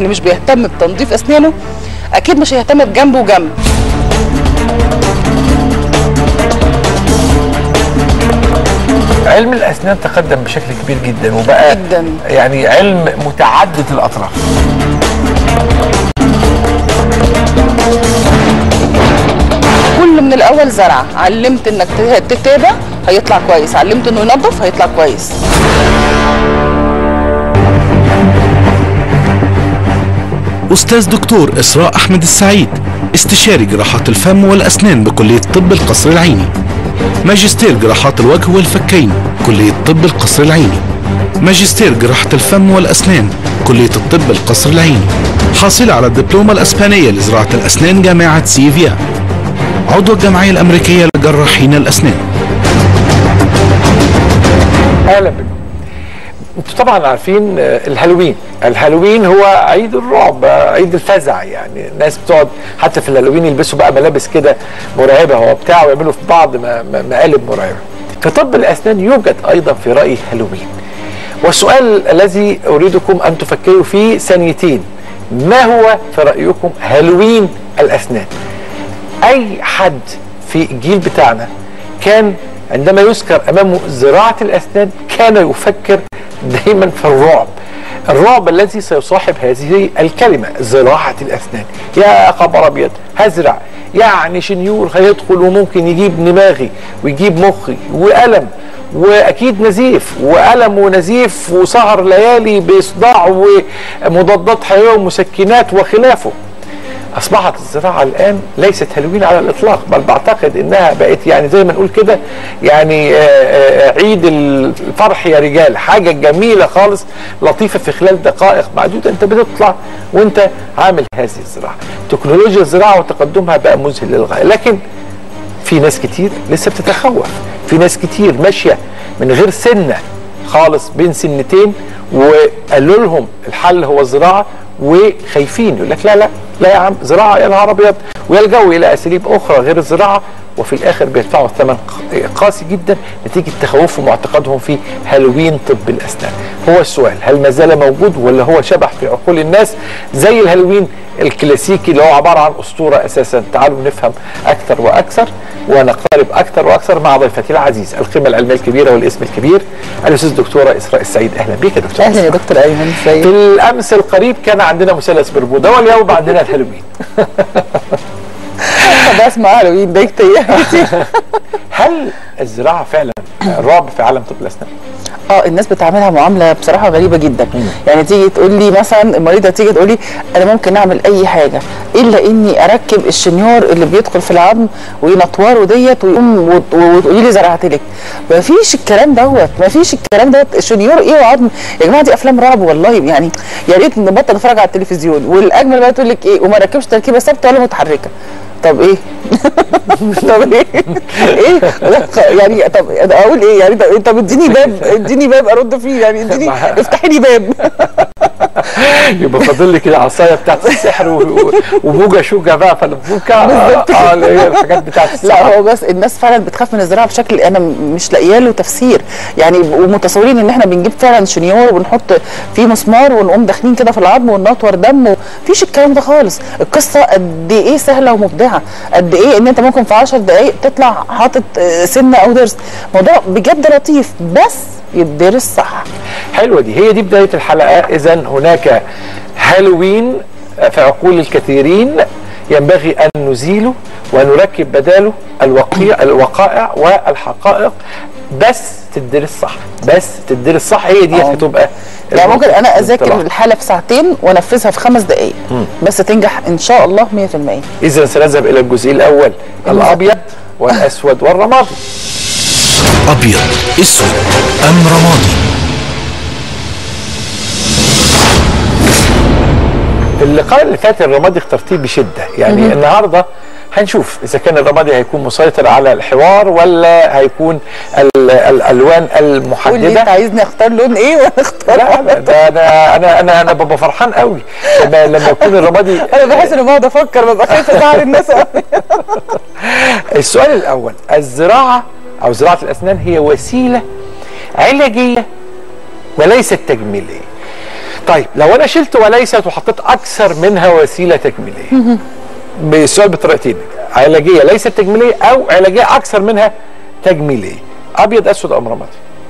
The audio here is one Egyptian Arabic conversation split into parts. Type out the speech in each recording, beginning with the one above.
اللي مش بيهتم بتنظيف اسنانه اكيد مش هيهتم بجنب وجنب علم الاسنان تقدم بشكل كبير جدا وبقى جداً. يعني علم متعدد الاطراف كله من الاول زرع علمت انك ت- تتابع هيطلع كويس علمت انه ينظف هيطلع كويس أستاذ دكتور إسراء أحمد السعيد استشاري جراحات الفم والأسنان بكلية طب القصر العيني ماجستير جراحات الوجه والفكين كلية طب القصر العيني ماجستير جراحة الفم والأسنان كلية الطب القصر العيني حاصلة على الدبلومة الأسبانية لزراعة الأسنان جامعة سيفيا عضو الجمعية الأمريكية لجراحين الأسنان اهلا بكم انتوا طبعا عارفين آه، الهالوين الهالوين هو عيد الرعب آه، عيد الفزع يعني الناس بتقعد حتى في الهالوين يلبسوا بقى ملابس كده مرعبه هو بتاع ويعملوا في بعض م- م- مقالب مرعبه في طب الاسنان يوجد ايضا في رايي هالوين والسؤال الذي اريدكم ان تفكروا فيه ثانيتين ما هو في رايكم هالوين الاسنان اي حد في الجيل بتاعنا كان عندما يذكر امامه زراعه الاسنان كان يفكر دائما في الرعب الرعب الذي سيصاحب هذه الكلمه زراعه الاسنان يا خبر ابيض هزرع يعني شنيور هيدخل وممكن يجيب دماغي ويجيب مخي والم واكيد نزيف والم ونزيف وسهر ليالي بصداع ومضادات حيويه ومسكنات وخلافه اصبحت الزراعه الان ليست هالوين على الاطلاق بل بعتقد انها بقت يعني زي ما نقول كده يعني آه، آه، عيد الفرح يا رجال حاجه جميله خالص لطيفه في خلال دقائق معدوده انت بتطلع وانت عامل هذه الزراعه تكنولوجيا الزراعه وتقدمها بقى مذهل للغايه لكن في ناس كتير لسه بتتخوف في ناس كتير ماشيه من غير سنه خالص بين سنتين وقالوا لهم الحل هو الزراعه وخايفين يقول لك لا لا لا يا عم زراعه يا نهار ابيض ويلجأوا الى اساليب اخرى غير الزراعه وفي الاخر بيدفعوا ثمن قاسي جدا نتيجه تخوفهم واعتقادهم في هالوين طب الاسنان. هو السؤال هل ما زال موجود ولا هو شبح في عقول الناس زي الهالوين الكلاسيكي اللي هو عباره عن اسطوره اساسا تعالوا نفهم اكثر واكثر ونقترب اكثر واكثر مع ضيفتي العزيز القيمه العلميه الكبيره والاسم الكبير الاستاذ الدكتوره اسراء السعيد اهلا بك يا دكتوره اهلا يا دكتور ايمن في ازيك الامس القريب كان عندنا مثلث برمودا واليوم عندنا الهالوين بسمع هالوين ده كتير هل الزراعه فعلا رعب في عالم طب الاسنان؟ اه الناس بتعملها معامله بصراحه غريبه جدا يعني تيجي تقول لي مثلا المريضه تيجي تقول لي انا ممكن اعمل اي حاجه الا اني اركب الشنيور اللي بيدخل في العظم وينطوره ديت ويقوم وت- وتقولي لي زرعت لك ما فيش الكلام دوت ما فيش الكلام دوت الشنيور ايه وعظم يا جماعه دي افلام رعب والله يعني يا ريت نبطل نتفرج على التلفزيون والاجمل بقى تقول لك ايه وما ركبش تركيبه ثابته ولا متحركه طب ايه طب ايه ايه يعني طب اقول ايه يعني طب, طب اديني باب اديني باب ارد فيه يعني اديني افتحي لي باب يبقى فاضل لي كده عصايه بتاعت السحر و- و- وبوجه شوجه بقى فالبوكا بالظبط اه اللي هي الحاجات بتاعت السحر لا هو بس الناس فعلا بتخاف من الزراعه بشكل انا مش لاقيه له تفسير يعني ومتصورين ان احنا بنجيب فعلا شنيور وبنحط فيه مسمار ونقوم داخلين كده في العظم وننطور دم مفيش الكلام ده خالص القصه قد ايه سهله ومبدعه قد ايه ان انت ممكن في 10 دقائق تطلع حاطط آه، سنه او ضرس موضوع بجد لطيف بس يتدرس صح حلوه دي هي دي بدايه الحلقه اذا هناك هالوين في عقول الكثيرين ينبغي ان نزيله ونركب بداله الوقيع الوقائع والحقائق بس تدرس صح بس تدرس صح هي دي آه. هتبقى يعني ممكن انا اذاكر الانطلاق. الحاله في ساعتين وانفذها في خمس دقائق بس تنجح ان شاء الله 100% اذا سنذهب الى الجزء الاول الابيض والاسود والرمادي أبيض أسود أم رمادي في اللقاء اللي فات الرمادي اخترتيه بشده يعني النهارده هنشوف اذا كان الرمادي هيكون مسيطر على الحوار ولا هيكون ال- الالوان قول لي انت المحدده عايزني اختار لون ايه وانا اختار لا لا ده انا انا انا انا ببقى فرحان قوي لما لما يكون الرمادي انا بحس اني بقعد افكر ببقى خايفه ازعل الناس قوي السؤال الاول الزراعه او زراعه الاسنان هي وسيله علاجيه وليست تجميليه طيب لو انا شلت وليست وحطيت اكثر منها وسيله تجميليه بالسؤال بطريقتين علاجيه ليست تجميليه او علاجيه اكثر منها تجميليه ابيض اسود ام رمادي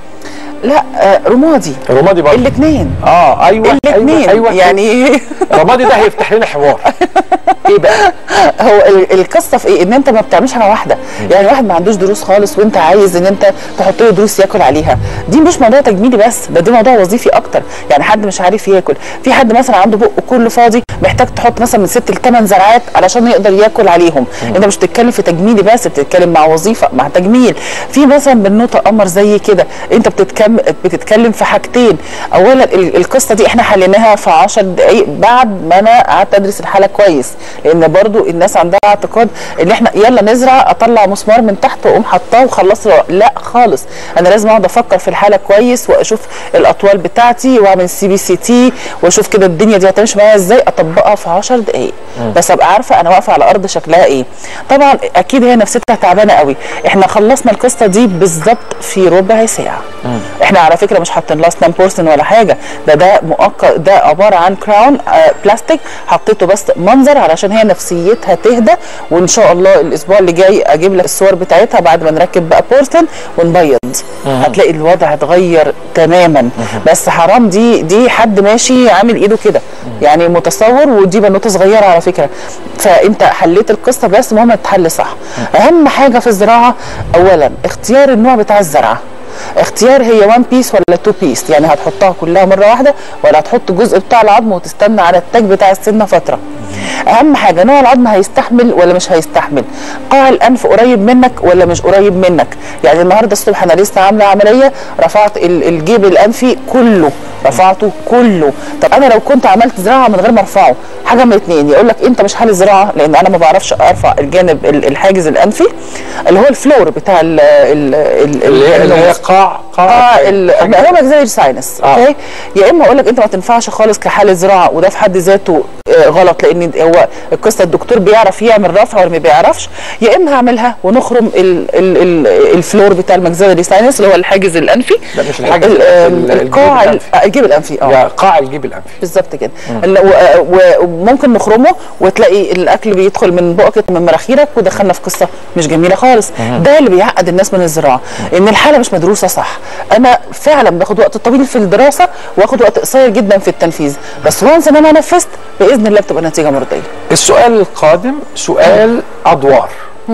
لا آه رمادي رمادي برضه الاثنين اه ايوه الاثنين ايوه, أيوة يعني رمادي ده هيفتح لنا حوار ايه بقى هو ال- القصه في ايه ان انت ما بتعملش حاجه واحده يعني واحد ما عندوش دروس خالص وانت عايز ان انت تحط له دروس ياكل عليها دي مش موضوع تجميلي بس ده دي موضوع وظيفي اكتر يعني حد مش عارف ياكل في حد مثلا عنده بقه كله فاضي محتاج تحط مثلا من ست لثمان زرعات علشان يقدر ياكل عليهم انت مش بتتكلم في تجميلي بس بتتكلم مع وظيفه مع تجميل في مثلا بنوته قمر زي كده انت بتتكلم بتتكلم في حاجتين اولا ال- القصه دي احنا حليناها في 10 دقائق بعد ما انا قعدت ادرس الحاله كويس لان برضو الناس عندها اعتقاد ان احنا يلا نزرع اطلع مسمار من تحت واقوم حطاه وخلص لا خالص انا لازم اقعد افكر في الحاله كويس واشوف الاطوال بتاعتي واعمل سي بي سي تي واشوف كده الدنيا دي هتمشي معايا ازاي اطبقها في 10 دقائق بس ابقى عارفه انا واقفه على ارض شكلها ايه طبعا اكيد هي نفسيتها تعبانه قوي احنا خلصنا القصه دي بالظبط في ربع ساعه احنا على فكره مش حاطين لها سنام بورسن ولا حاجه ده ده مؤقت ده عباره عن كراون آه بلاستيك حطيته بس منظر علشان هي نفسيتها تهدى وان شاء الله الاسبوع اللي جاي اجيب لك الصور بتاعتها بعد ما نركب بقى بورسن ونبيض هتلاقي الوضع اتغير تماما بس حرام دي دي حد ماشي عامل ايده كده يعني متصور ودي بنوته صغيره على فكره فانت حليت القصه بس المهم تتحل صح اهم حاجه في الزراعه اولا اختيار النوع بتاع الزرعه اختيار هي وان بيس ولا تو بيس يعني هتحطها كلها مره واحده ولا هتحط جزء بتاع العظم وتستنى على التاج بتاع السنه فتره اهم حاجه نوع العظم هيستحمل ولا مش هيستحمل قاع الانف قريب منك ولا مش قريب منك يعني النهارده الصبح انا لسه عامله عمليه رفعت ال- الجيب الانفي كله رفعته كله طب انا لو كنت عملت زراعه من غير ما ارفعه حاجه من الاثنين يقول لك انت مش حل زراعه لان انا ما بعرفش ارفع الجانب ال- الحاجز الانفي اللي هو الفلور بتاع ال ال ال اللي هي اللي هي النوز. قاع قاع اه ال- حاجة- هو ماكسيلري ساينس آه. اوكي يا اما اقول لك انت ما تنفعش خالص كحاله زراعه وده في حد ذاته آه، غلط لان هو القصه الدكتور بيعرف يعمل رفع ولا ما بيعرفش يا اما هعملها ونخرم ال ال ال الفلور بتاع الماكسيلري ساينس اللي هو الحاجز الانفي لا، مش الحاجز ال- الأنفي، ال- القاع الجيب ال- الأنفي. آه، الجيب الانفي اه يا قاع الجيب الانفي بالظبط كده ال- و- و- وممكن نخرمه وتلاقي الاكل بيدخل من بقك من مناخيرك ودخلنا في قصه مش جميله خالص ده اللي بيعقد الناس من الزراعه ان الحاله مش مدروسه صح انا فعلا باخد وقت طويل في الدراسه واخد وقت قصير جدا في التنفيذ بس وانس ان انا نفذت باذن الله بتبقى نتيجه مرضيه السؤال القادم سؤال ادوار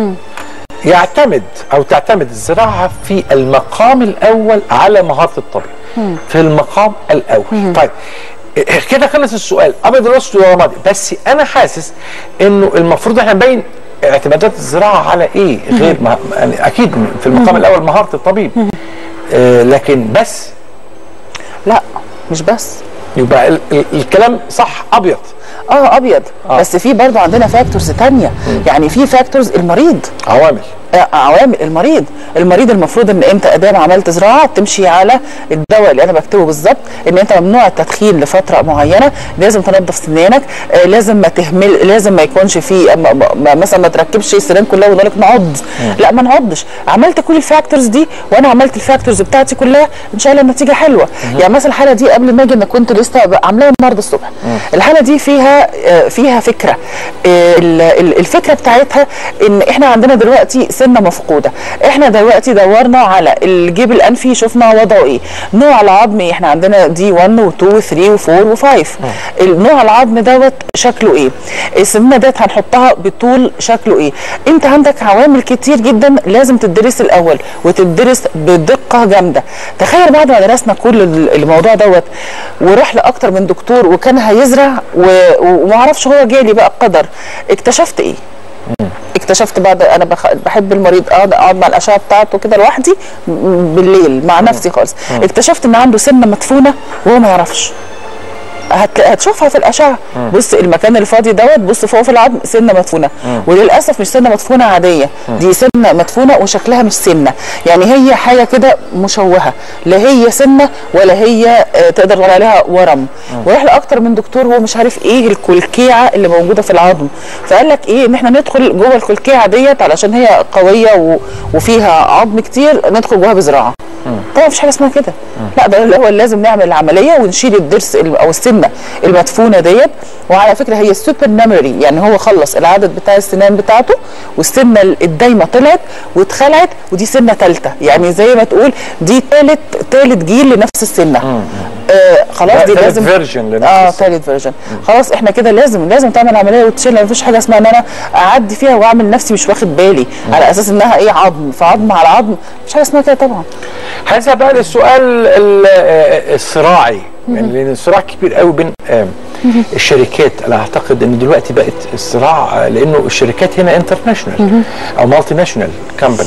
يعتمد او تعتمد الزراعه في المقام الاول على مهاره الطبيب في المقام الاول طيب إيه، كده خلص السؤال ابيض الاسود ولا رمادي بس انا حاسس انه المفروض احنا نبين اعتمادات الزراعه على ايه غير ما يعني اكيد في المقام الاول مهاره الطبيب آه لكن بس لا مش بس يبقى ال ال الكلام صح ابيض اه ابيض آه. بس في برضه عندنا فاكتورز تانية يعني في فاكتورز المريض عوامل آه، عوامل المريض المريض المفروض ان انت ادام عملت زراعه تمشي على الدواء اللي انا بكتبه بالظبط ان انت ممنوع التدخين لفتره معينه لازم تنظف سنانك آه، لازم ما تهمل لازم ما يكونش في ما- ما- ما- مثلا ما تركبش السنان كلها ونقول لك نعض لا ما نعضش عملت كل الفاكتورز دي وانا عملت الفاكتورز بتاعتي كلها ان شاء الله النتيجه حلوه يعني مثلا الحاله دي قبل ما اجي انا كنت لسه ب- عاملاها النهارده الصبح الحاله دي فيها آه، فيها فكره آه، ال- ال- الفكره بتاعتها ان احنا عندنا دلوقتي سنه مفقوده احنا دلوقتي دورنا على الجيب الانفي شفنا وضعه ايه نوع العظم احنا عندنا دي 1 و2 و3 و4 و5 النوع العظم دوت شكله ايه السنه ديت هنحطها بطول شكله ايه انت عندك عوامل كتير جدا لازم تدرس الاول وتدرس بدقه جامده تخيل بعد ما درسنا كل ال- الموضوع دوت وراح لاكتر من دكتور وكان هيزرع و- وما اعرفش هو جالي بقى قدر اكتشفت ايه اكتشفت بعد انا بخ... بحب المريض اقعد اقعد مع الاشعه بتاعته كده لوحدي م- بالليل مع نفسي خالص اكتشفت ان عنده سنه مدفونه وهو ما يعرفش هت... هتشوفها في الاشعه بص المكان الفاضي دوت بص فوق في العظم سنه مدفونه وللاسف مش سنه مدفونه عاديه دي سنه مدفونه وشكلها مش سنه يعني هي حاجه كده مشوهه لا هي سنه ولا هي آه، تقدر تقول عليها ورم وراح لاكتر من دكتور هو مش عارف ايه الكلكيعه اللي موجوده في العظم فقال لك ايه ان احنا ندخل جوه الكلكيعه ديت علشان هي قويه و... وفيها عظم كتير ندخل جواها بزراعه طبعا مفيش حاجه اسمها كده لا ده الاول لازم نعمل العمليه ونشيل الضرس ال- او السنه المدفونه ديت وعلى فكره هي السوبر نمري يعني هو خلص العدد بتاع السنان بتاعته والسنه ال- الدايمه طلعت واتخلعت ودي سنه ثالثه يعني زي ما تقول دي ثالث ثالث جيل لنفس السنه آه خلاص ده دي تالت لازم version لنفس اه السنة. ثالث فيرجن خلاص احنا كده لازم لازم تعمل عمليه وتشيلها مفيش حاجه اسمها ان انا اعدي فيها واعمل نفسي مش واخد بالي على اساس انها ايه عظم فعظم على عظم مفيش حاجه اسمها كده طبعا هذا بقى للسؤال ال- آه، الصراعي يعني لان الصراع كبير قوي بين آه، الشركات انا اعتقد ان دلوقتي بقت الصراع آه، لانه الشركات هنا انترناشونال او مالتي ناشونال كمباني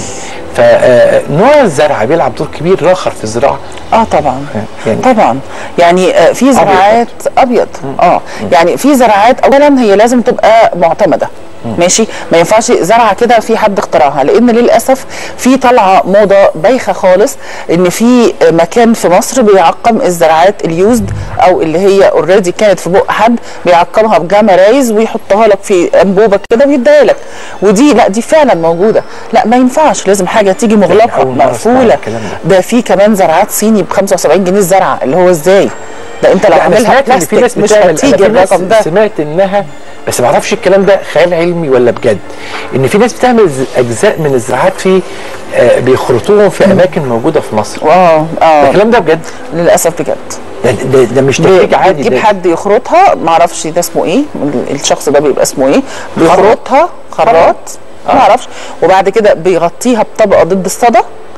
فنوع الزرع بيلعب دور كبير اخر في الزراعه اه طبعا يعني- طبعا يعني آه في زراعات ابيض اه يعني في زراعات اولا هي لازم تبقى معتمده ماشي ما ينفعش زرعه كده في حد اخترعها لان للاسف في طالعه موضه بايخه خالص ان في مكان في مصر بيعقم الزراعات اليوزد او اللي هي اوريدي كانت في بق حد بيعقمها بجاما رايز ويحطها لك في انبوبه كده ويديها لك ودي لا دي فعلا موجوده لا ما ينفعش لازم حاجه تيجي مغلقه أول مرة أسمع مقفوله الكلام ده. ده في كمان زراعات صيني ب 75 جنيه الزرعه اللي هو ازاي ده انت لو لا، انا عاملها سمعت ان في بلاستيك ناس مش بتعمل أنا هتيجي في ناس الرقم ده سمعت انها بس ما اعرفش الكلام ده خيال علمي ولا بجد ان في ناس بتعمل ز- اجزاء من الزراعات في آه، بيخرطوهم في اماكن موجوده في مصر اه ده اه الكلام ده بجد للاسف بجد ده, ده, ده مش تكنيك عادي بتجيب ده حد يخرطها ما اعرفش ده اسمه ايه الشخص ده بيبقى اسمه ايه بيخرطها خراط ما اعرفش وبعد كده بيغطيها بطبقه ضد الصدى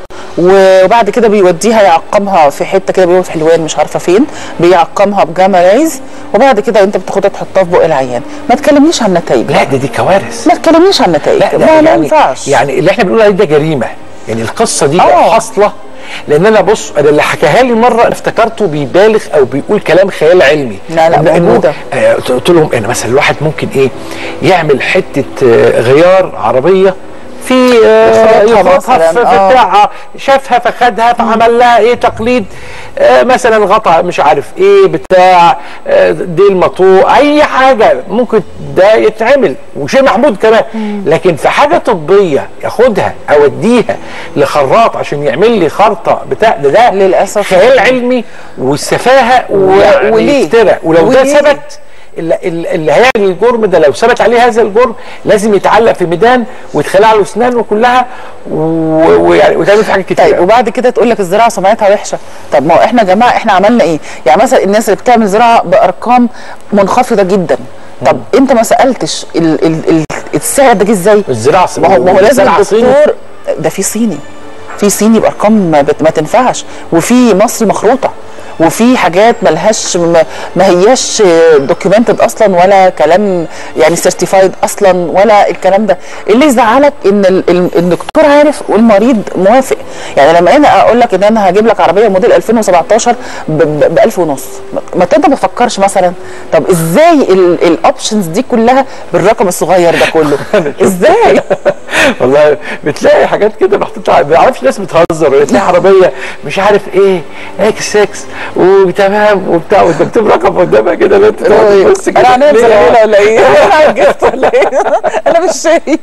وبعد كده بيوديها يعقمها في حته كده بيقول في حلوان مش عارفه فين بيعقمها بجاما رايز وبعد كده انت بتاخدها تحطها في بق العيان ما تكلمنيش عن نتائج لا ده دي كوارث ما تكلمنيش عن نتائج لا ده ما, ما يعني ينفعش يعني اللي احنا بنقول عليه ده جريمه يعني القصه دي آه. حاصله لان انا بص انا اللي حكاها لي مره انا افتكرته بيبالغ او بيقول كلام خيال علمي لا، لا، إن- إنه- موجودة. آه، قلت لهم انا مثلا الواحد ممكن ايه يعمل حته آه، غيار عربيه في آه، يخرطها يخرطها مثلاً، في في آه. بتاع شافها فخدها فعمل لها ايه تقليد آه، مثلا غطا مش عارف ايه بتاع آه، ديل مطوع اي حاجه ممكن ده يتعمل وشيء محمود كمان لكن في حاجه طبيه ياخدها اوديها لخراط عشان يعمل لي خرطه بتاع ده ده للأسف. خيال علمي والسفاهه وليه؟ والافتراء ولو ده وليه؟ ثبت اللي, اللي هيعمل الجرم ده لو ثبت عليه هذا الجرم لازم يتعلق في ميدان ويتخلع له اسنانه كلها و- ويعني وتعمل في حاجات كتير طيب وبعد كده تقول لك الزراعه سمعتها وحشه طب ما هو احنا يا جماعه احنا عملنا ايه يعني مثلا الناس اللي بتعمل زراعه بارقام منخفضه جدا طب انت ما سالتش ال ال ال السعر ده جه ازاي الزراعه ما هو ما هو لازم الزراعة صيني. الدكتور ده في صيني في صيني بارقام ما, بت- ما تنفعش وفي مصري مخروطه وفي حاجات ملهاش ما, ما هياش دوكيومنتد اصلا ولا كلام يعني سيرتيفايد اصلا ولا الكلام ده اللي يزعلك ان ال- ال- الدكتور عارف والمريض موافق يعني لما انا اقول لك ان انا هجيب لك عربيه موديل 2017 ب 1000 ونص ما انت ما تفكرش مثلا طب ازاي الاوبشنز دي كلها بالرقم الصغير ده كله ازاي والله بتلاقي حاجات كده محطوطه ما اعرفش ناس بتهزر ولا تلاقي عربيه مش عارف ايه اكس 6 وتمام وبتاع وتكتب رقم قدامها كده لا انت تقعد تبص كده انا هنام ليه؟ زلمه ولا ايه؟ انا عجزت ولا ايه؟ انا مش شايف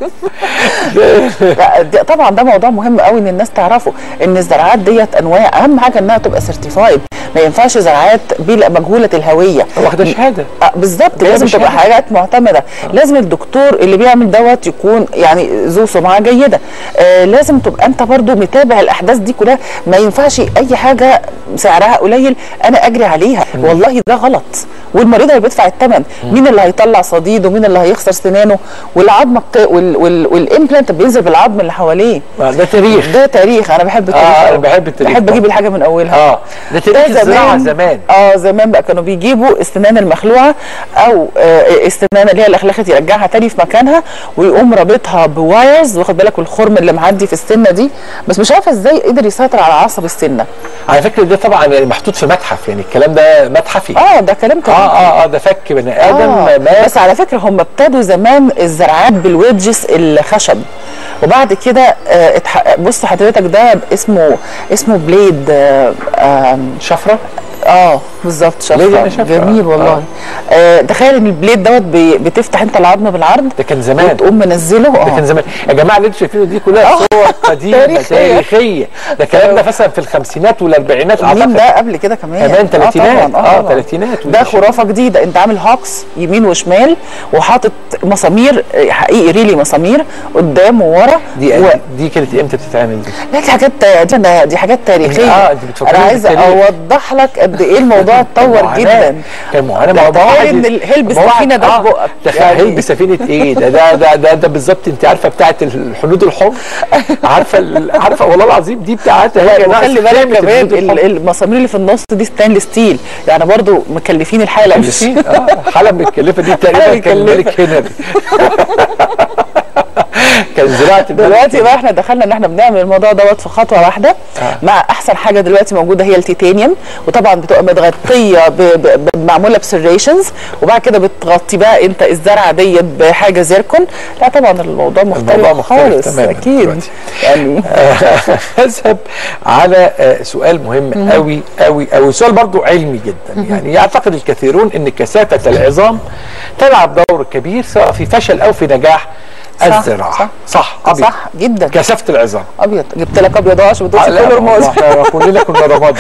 لا دي- طبعا ده موضوع مهم قوي ان الناس تعرفه ان الزراعات ديت انواع اهم حاجه انها تبقى سيرتيفايد ما ينفعش زراعات بلا مجهوله الهويه واخده شهاده آه، بالظبط هي لازم مش تبقى حاجة. حاجات معتمده لازم الدكتور اللي بيعمل دوت يكون يعني ذو سمعه جيده آه لازم تبقى انت برضو متابع الاحداث دي كلها ما ينفعش اي حاجه سعرها قليل انا اجري عليها والله ده غلط والمريض اللي بيدفع الثمن مين اللي هيطلع صديد ومين اللي هيخسر سنانه والعظمه بت... وال... وال... والامبلانت بينزل بالعظم اللي حواليه آه، ده تاريخ ده تاريخ انا بحب التاريخ آه، أنا أوي. بحب التاريخ بحب اجيب طبعا. الحاجه من اولها اه ده تاريخ الزراعه زمان اه زمان بقى كانوا بيجيبوا السنان المخلوعه او آه السنان اللي هي الاخلاخت يرجعها تاني في مكانها ويقوم رابطها بوايرز واخد بالك والخرم اللي معدي في السنه دي بس مش عارفه ازاي قدر يسيطر على عصب السنه على فكره ده طبعا يعني محطوط في متحف يعني الكلام ده متحفي اه ده كلام اه تاريخي اه اه ده فك بني ادم آه مات بس على فكره هم ابتدوا زمان الزراعات بالويدجز الخشب وبعد كده آه، اتح- بص حضرتك ده اسمه اسمه بليد آه، آم، شفره اه بالظبط ليه ده شفره أنا شفرة؟ جميل والله آه. تخيل ان البليد دوت بي- بتفتح انت العظم بالعرض ده كان زمان وتقوم منزله ده اه كان زمان يا جماعه اللي انتوا شايفينه دي كلها آه. صور قديمه تاريخية. تاريخيه ده الكلام ده مثلا في الخمسينات والاربعينات مين اعتقد ده قبل كده كمان كمان آه تلاتينات. طبعاً، آه، طبعاً. تلاتينات ده وده شيء. خرافه جديده انت عامل هوكس يمين وشمال وحاطط مسامير آه، حقيقي ريلي مسامير قدام وورا دي و... دي كانت امتى بتتعمل دي؟ لا دي حاجات دي, دي حاجات تاريخيه آه، أنت بتفكرني انا عايزه بالتاريخ. اوضح لك قد ايه الموضوع اتطور معاناة. جدا كان معاناه ده ما هو تخيل واحد- إن الهلب ما هو واحد- السفينة ده في آه، بقك. تخيل يعني- هلب سفينه ايه ده ده ده ده, ده بالظبط انت عارفه بتاعت الحدود الحمر عارفه ال- عارفه والله العظيم دي بتاعتها هي وخلي ناقص بالك كلمة كمان الحدود ال- الحمر. المسامير اللي في النص دي ستانلس ستيل يعني برضو مكلفين الحاله مش اه حلب متكلفه دي تقريبا حلب كان متكلفة. ملك هنري كان زراعه الملك دلوقتي هنري. بقى احنا دخلنا ان احنا بنعمل الموضوع دوت في خطوه واحده آه. مع احسن حاجه دلوقتي موجوده هي التيتانيوم وطبعا بتبقى متغطيه ب- ب- ب- معموله بسريشنز وبعد كده بتغطي بقى انت الزرعه ديت بحاجه زيركون لا طبعا الموضوع مختلف, الموضوع مختلف خالص تماماً اكيد دلوقتي. يعني اذهب على آه، سؤال مهم قوي قوي قوي سؤال برضو علمي جدا يعني يعتقد الكثيرون ان كثافه العظام تلعب دور كبير سواء في فشل او في نجاح صح، الزراعه صح. صح ابيض صح جدا كثافه العظام ابيض جبت لك ابيض أهو عشان ما تقولش لا، كله رماد احنا كلنا كنا رمادي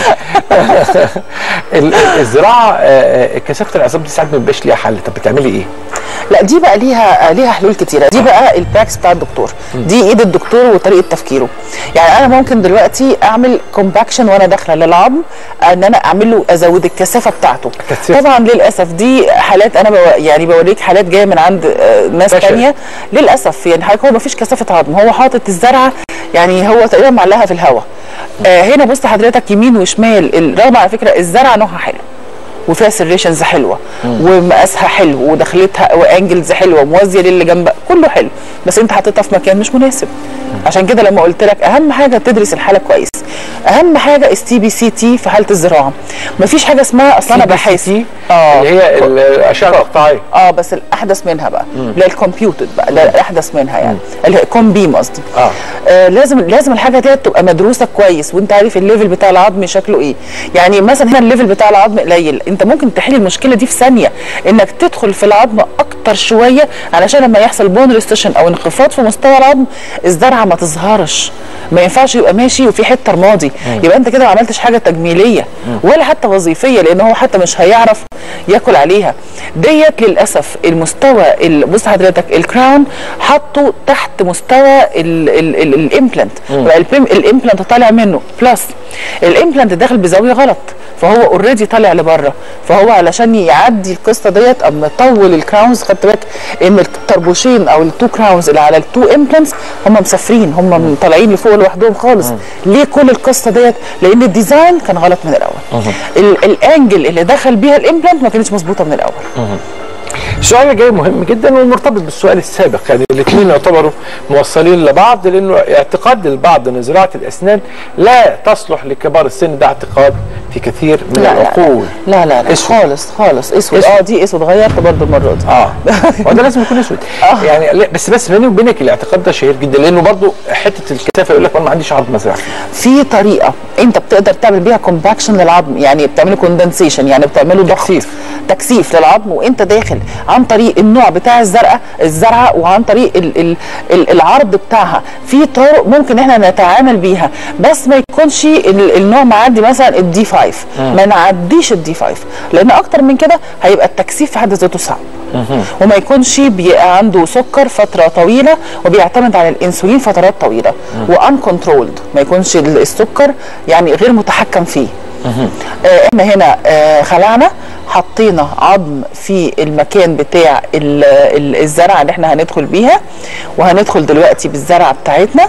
ال- ال- الزراعه آه، آه، كثافه العظام دي ساعات ما بيبقاش ليها حل طب بتعملي ايه؟ لا دي بقى ليها ليها حلول كتيره دي بقى البراكس بتاع الدكتور دي ايد الدكتور وطريقه تفكيره يعني انا ممكن دلوقتي اعمل كومباكشن وانا داخله للعظم ان انا اعمل له ازود الكثافه بتاعته كثافة. طبعا للاسف دي حالات انا بو يعني بوريك حالات جايه من عند آه، ناس فشل. تانية للاسف يعني حضرتك هو ما فيش كثافه عظم هو حاطط الزرعه يعني هو تقريبا معلقها في الهواء آه هنا بص حضرتك يمين وشمال ال- رغم على فكره الزرعه نوعها حلو وفيها سريشنز حلوه ومقاسها حلو ودخلتها وانجلز حلوه وموازيه للي جنبها كله حلو بس انت حاططها في مكان مش مناسب عشان كده لما قلت لك اهم حاجه تدرس الحاله كويس اهم حاجه السي بي سي تي في حاله الزراعه مفيش حاجه اسمها اصل انا بحس اه اللي هي ال- الاشعه المقطعيه اه بس الاحدث منها بقى اللي هي الكمبيوتد بقى ده الاحدث منها يعني اللي هي كوم بيم قصدي آه. آه لازم لازم الحاجه دي تبقى مدروسه كويس وانت عارف الليفل بتاع العظم شكله ايه يعني مثلا هنا الليفل بتاع العظم قليل انت ممكن تحل المشكله دي في ثانيه انك تدخل في العظم اكتر شويه علشان لما يحصل بون ريستيشن او انخفاض في مستوى العظم الزرعه ما تظهرش ما ينفعش يبقى ماشي وفي حته رمادي يبقى انت كده ما عملتش حاجه تجميليه ولا حتى وظيفيه لان هو حتى مش هيعرف ياكل عليها ديت للاسف المستوى ال- بص حضرتك الكراون حطه تحت مستوى الامبلانت الامبلانت طالع منه بلس الامبلانت داخل بزاويه غلط فهو اوريدي طالع لبره فهو علشان يعدي القصه ديت اما طول الكراونز خدت بالك ان الطربوشين او التو كراونز اللي على التو امبلانتس هم مسافرين هم طالعين لفوق لوحدهم خالص ليه كل القصه ديت لان الديزاين كان غلط من الاول ال- الانجل اللي دخل بيها الامبلانت ما كانتش مظبوطه من الاول السؤال اللي جاي مهم جدا ومرتبط بالسؤال السابق يعني الاثنين يعتبروا موصلين لبعض لانه اعتقاد البعض ان زراعه الاسنان لا تصلح لكبار السن ده اعتقاد في كثير من لا العقول لا لا لا اسود. خالص خالص اسود اسود. اه دي اسود غيرت برضه المره دي اه وده لازم يكون اسود آه. يعني لا، بس بس بيني وبينك الاعتقاد ده شهير جدا لانه برضو حته الكثافه يقول لك انا ما عنديش عظم ازرع في طريقه انت بتقدر تعمل بيها كومباكشن للعظم يعني بتعمله كوندنسيشن يعني بتعمله ضغط تكثيف. تكثيف للعظم وانت داخل عن طريق النوع بتاع الزرقاء الزرعه وعن طريق ال ال ال العرض بتاعها في طرق ممكن احنا نتعامل بيها بس ما يكونش ال- النوع معدي مثلا الدي 5 ما نعديش الدي 5 لان اكتر من كده هيبقى التكثيف في حد ذاته صعب وما يكونش بيبقى عنده سكر فتره طويله وبيعتمد على الانسولين فترات طويله وان كنترولد ما يكونش ال- السكر يعني غير متحكم فيه آه، احنا هنا آه، خلعنا حطينا عظم في المكان بتاع ال- ال- الزرعه اللي احنا هندخل بيها وهندخل دلوقتي بالزرعه بتاعتنا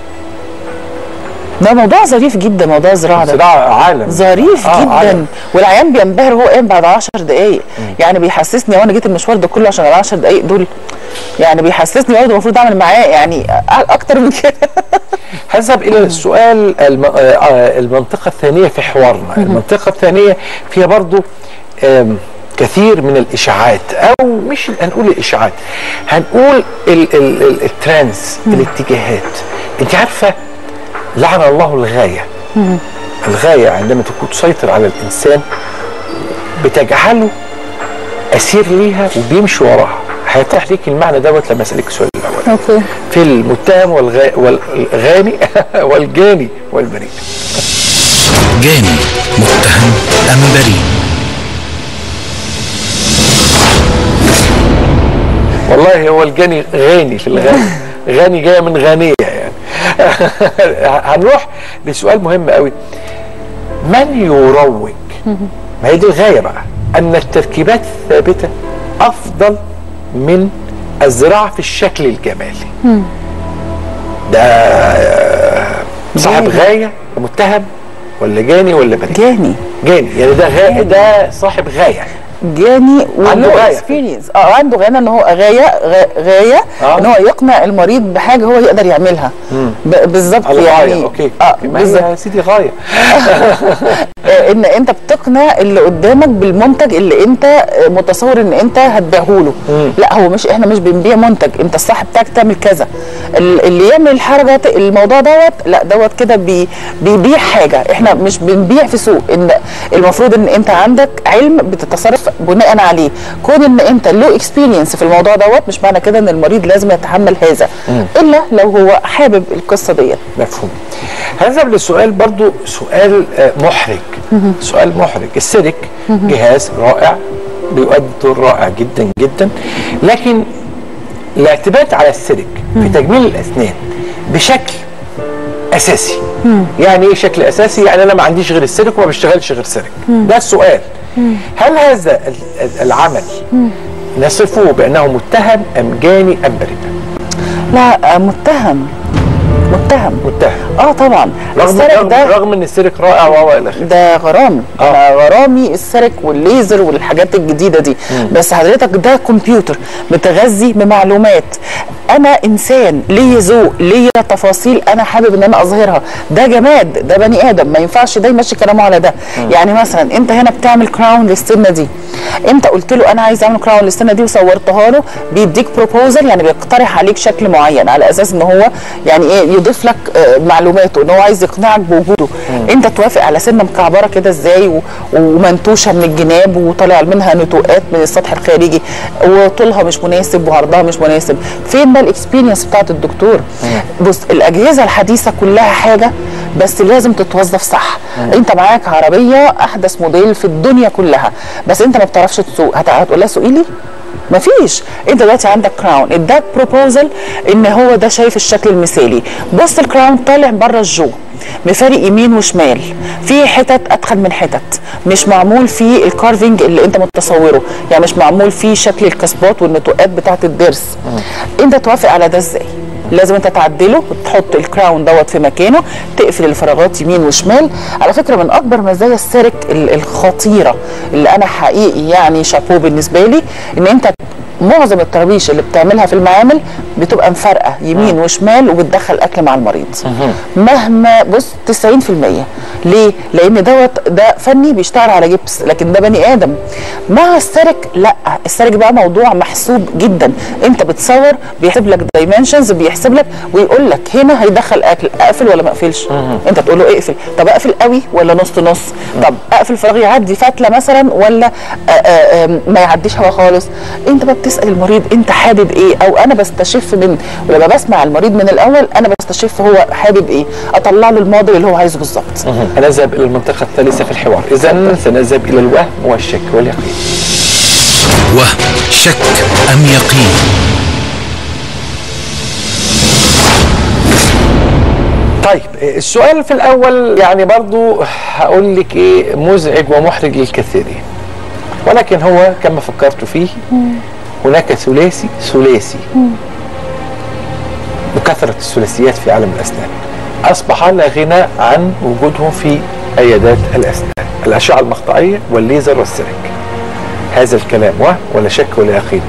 ده موضوع ظريف جدا موضوع الزراعه ده زراعه عالم ظريف آه، جدا عالم. والعيان بينبهر وهو قايم بعد 10 دقائق يعني بيحسسني وانا جيت المشوار ده كله عشان ال 10 دقائق دول يعني بيحسسني برضه المفروض اعمل معاه يعني أ- اكتر من كده هذهب الى السؤال الم... آه، آه، المنطقه الثانيه في حوارنا المنطقه الثانيه فيها برضو آم، كثير من الاشاعات او مش هنقول الاشاعات هنقول ال ال ال الترانس الاتجاهات انت عارفه لعن الله الغايه الغايه عندما تكون تسيطر على الانسان بتجعله اسير ليها وبيمشي وراها هيطرح ليك المعنى دوت لما اسالك السؤال الاول اوكي في المتهم والغا... والغاني والجاني والبريء جاني متهم أم بريء والله هو الجاني غاني في الغاني غاني جايه من غانيه يعني هنروح لسؤال مهم قوي من يروج ما هي دي الغايه بقى ان التركيبات الثابته افضل من الزراعه في الشكل الجمالي ده صاحب جاني. غايه متهم ولا جاني ولا بريء جاني جاني يعني ده غاية ده صاحب غايه جاني عنده وله غاية. اكسبيرينس اه عنده غايه ان هو غايه غا- غايه آه. ان هو يقنع المريض بحاجه هو يقدر يعملها ب- بالظبط الغايه يعني اوكي اه ما بالظبط هي يا سيدي غايه آه، ان انت بتقنع اللي قدامك بالمنتج اللي انت آه، متصور ان انت هتبيعه له لا هو مش احنا مش بنبيع منتج انت الصح بتاعك تعمل كذا ال- اللي يعمل الحركه الموضوع دوت لا دوت كده بي بيبيع حاجه احنا مش بنبيع في سوق ان المفروض ان انت عندك علم بتتصرف بناء عليه كون ان انت له اكسبيرينس في الموضوع دوت مش معنى كده ان المريض لازم يتحمل هذا الا لو هو حابب القصه ديت مفهوم هنذهب للسؤال برضو سؤال آه، محرج سؤال محرج السيرك جهاز رائع بيؤدي دور رائع جدا جدا لكن الاعتماد على السيرك في تجميل الاسنان بشكل اساسي يعني ايه شكل اساسي يعني انا ما عنديش غير السيرك وما بشتغلش غير سيرك ده السؤال هل هذا ال- ال- العمل نصفه بانه متهم ام جاني ام بريء لا آه، متهم متهم متهم اه طبعا رغم السرق رغم, ده رغم ان السيرك رائع وهو الى اخره ده غرامي آه. انا غرامي السرك والليزر والحاجات الجديده دي بس حضرتك ده كمبيوتر متغذي بمعلومات انا انسان ليا ذوق ليا تفاصيل انا حابب ان انا اظهرها ده جماد ده بني ادم ما ينفعش ده يمشي كلامه على ده يعني مثلا انت هنا بتعمل كراون للسنه دي انت قلت له انا عايز اعمل كراون للسنه دي وصورتها له بيديك بروبوزل يعني بيقترح عليك شكل معين على اساس ان هو يعني ايه يضيف لك آه، معلوماته ان هو عايز يقنعك بوجوده انت توافق على سنه مكعبره كده ازاي و- ومنتوشه من الجناب وطالع منها نتوءات من السطح الخارجي وطولها مش مناسب وعرضها مش مناسب فين بقى الاكسبيرينس بتاعت الدكتور بص الاجهزه الحديثه كلها حاجه بس لازم تتوظف صح انت معاك عربيه احدث موديل في الدنيا كلها بس انت ما بتعرفش تسوق هت- هتقول لها سوقي لي مفيش انت دلوقتي عندك كراون اداك بروبوزل ان هو ده شايف الشكل المثالي بص الكراون طالع بره الجو مفارق يمين وشمال في حتت اتخن من حتت مش معمول فيه الكارفنج اللي انت متصوره يعني مش معمول فيه شكل الكسبات والنتوءات بتاعت الضرس انت توافق على ده ازاي لازم انت تعدله وتحط الكراون دوت في مكانه تقفل الفراغات يمين وشمال على فكره من اكبر مزايا السيرك ال- الخطيره اللي انا حقيقي يعني شابوه بالنسبه لي ان انت معظم الطرابيش اللي بتعملها في المعامل بتبقى مفرقه يمين وشمال وبتدخل اكل مع المريض مهما بص 90% ليه؟ لان دوت ده فني بيشتغل على جبس لكن ده بني ادم مع السرك لا السرك بقى موضوع محسوب جدا انت بتصور بيحسب لك دايمنشنز بيحسب لك ويقول لك هنا هيدخل اكل اقفل ولا ما اقفلش انت تقول له اقفل طب اقفل قوي ولا نص نص طب اقفل فراغ يعدي فتله مثلا ولا آآ آآ ما يعديش هوا خالص انت بقى بتسال المريض انت حابب ايه او انا بستشف من ولما بسمع المريض من الاول انا بستشف هو حابب ايه اطلع له الموديل اللي هو عايزه بالظبط هنذهب الى المنطقه الثالثه في الحوار اذا سنذهب الى الوهم والشك واليقين وهم شك أم يقين طيب السؤال في الاول يعني برضو هقول لك ايه مزعج ومحرج للكثيرين ولكن هو كما فكرت فيه هناك ثلاثي ثلاثي وكثرة الثلاثيات في عالم الأسنان أصبح لا غنى عن وجودهم في عيادات الأسنان الأشعة المقطعية والليزر والسيرك هذا الكلام وهم ولا شك ولا يقين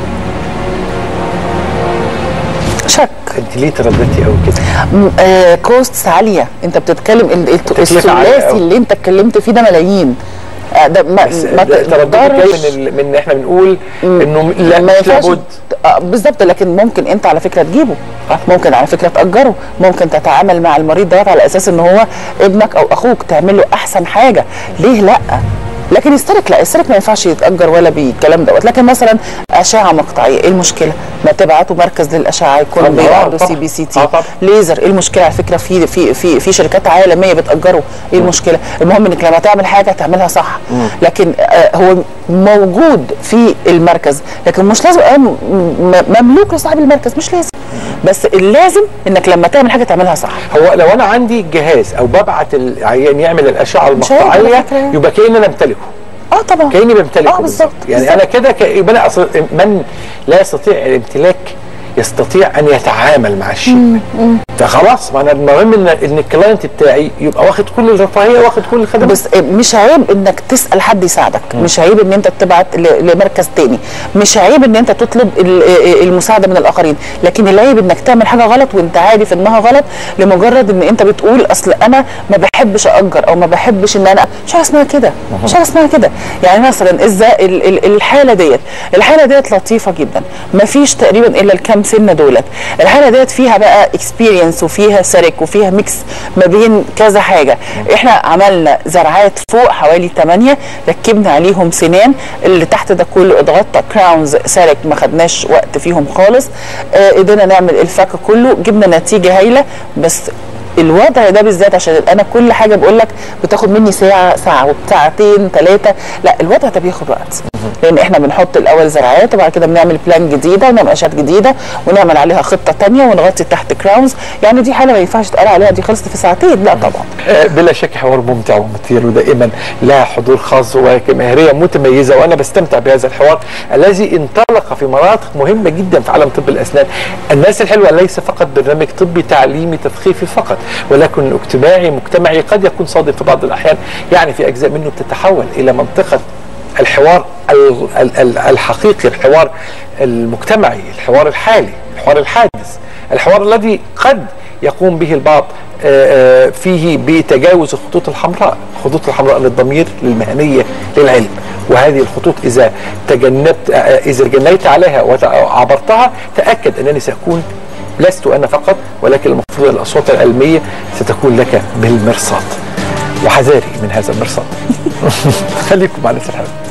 شك انت ليه ترددتي قوي كده م- آه كوستس عاليه انت بتتكلم ال- الت- تكلفة عالية الثلاثي أوي. اللي انت اتكلمت فيه ده ملايين آه، ده ما, بس ما ده ترددك جاي تقدرش من ال- من ان احنا بنقول انه لا ما مش ينفعش لابد آه، بالظبط لكن ممكن انت على فكره تجيبه آه. ممكن على فكره تاجره ممكن تتعامل مع المريض دوت على اساس ان هو ابنك او اخوك تعمل له احسن حاجه ليه لا لكن السيرك لا السيرك ما ينفعش يتاجر ولا بالكلام دوت لكن مثلا اشعه مقطعيه ايه المشكله ما تبعته مركز للاشعه يكون طبعاً، بيعرضوا طبعاً. سي بي سي تي آه، طبعاً. ليزر ايه المشكله على فكره في في في في شركات عالميه بتاجره ايه المشكله المهم انك لما تعمل حاجه تعملها صح لكن آه، هو موجود في المركز لكن مش لازم أبقى م- م- مملوك لصاحب المركز مش لازم بس اللازم انك لما تعمل حاجه تعملها صح هو لو انا عندي جهاز او ببعت العيان يعمل الاشعه مش هيعمل المقطعيه فكرة. يبقى كاني انا امتلكه اه طبعا كاني بمتلكه اه بالظبط يعني بالظبط. انا كده ك- يبقى انا أصل من لا يستطيع الامتلاك يستطيع ان يتعامل مع الشيء فخلاص ما انا المهم ان ان الكلاينت بتاعي يبقى واخد كل الرفاهيه واخد كل الخدمات بس مش عيب انك تسال حد يساعدك مش عيب ان انت تبعت ل- لمركز تاني مش عيب ان انت تطلب ال- المساعده من الاخرين لكن العيب انك تعمل حاجه غلط وانت عارف انها غلط لمجرد ان انت بتقول اصل انا ما بحبش اجر او ما بحبش ان انا مش حاجه اسمها كده مش حاجه اسمها كده يعني مثلا ازاي ال- ال- الحاله ديت الحاله ديت لطيفه جدا ما فيش تقريبا الا الكام سنه دولت الحاله ديت فيها بقى اكسبيرينس وفيها سرك وفيها ميكس ما بين كذا حاجه احنا عملنا زرعات فوق حوالي 8 ركبنا عليهم سنان اللي تحت ده كله اتغطى كراونز سرك ما خدناش وقت فيهم خالص آه، قدرنا نعمل الفك كله جبنا نتيجه هايله بس الوضع ده بالذات عشان انا كل حاجه بقول لك بتاخد مني ساعه ساعه وساعتين ثلاثه لا الوضع ده بياخد وقت لان احنا بنحط الاول زراعات وبعد كده بنعمل بلان جديده ونعمل اشات جديده ونعمل عليها خطه تانية ونغطي تحت كراونز يعني دي حاله ما ينفعش تقال عليها دي خلصت في ساعتين لا طبعا آه، بلا شك حوار ممتع ومثير ودائما لها حضور خاص وجماهيريه متميزه وانا بستمتع بهذا الحوار الذي انطلق في مناطق مهمه جدا في عالم طب الاسنان. الناس الحلوه ليس فقط برنامج طبي تعليمي تثقيفي فقط ولكن اجتماعي مجتمعي قد يكون صادم في بعض الاحيان يعني في اجزاء منه بتتحول الى منطقه الحوار ال- ال- ال- الحقيقي الحوار المجتمعي الحوار الحالي الحوار الحادث الحوار الذي قد يقوم به البعض آه، آه، فيه بتجاوز الخطوط الحمراء الخطوط الحمراء للضمير للمهنية للعلم وهذه الخطوط إذا تجنبت آه، آه، إذا جنيت عليها وعبرتها تأكد أنني سأكون لست أنا فقط ولكن المفروض الأصوات العلمية ستكون لك بالمرصاد وحذاري من هذا المرصاد خليكم مع نفس الحلقة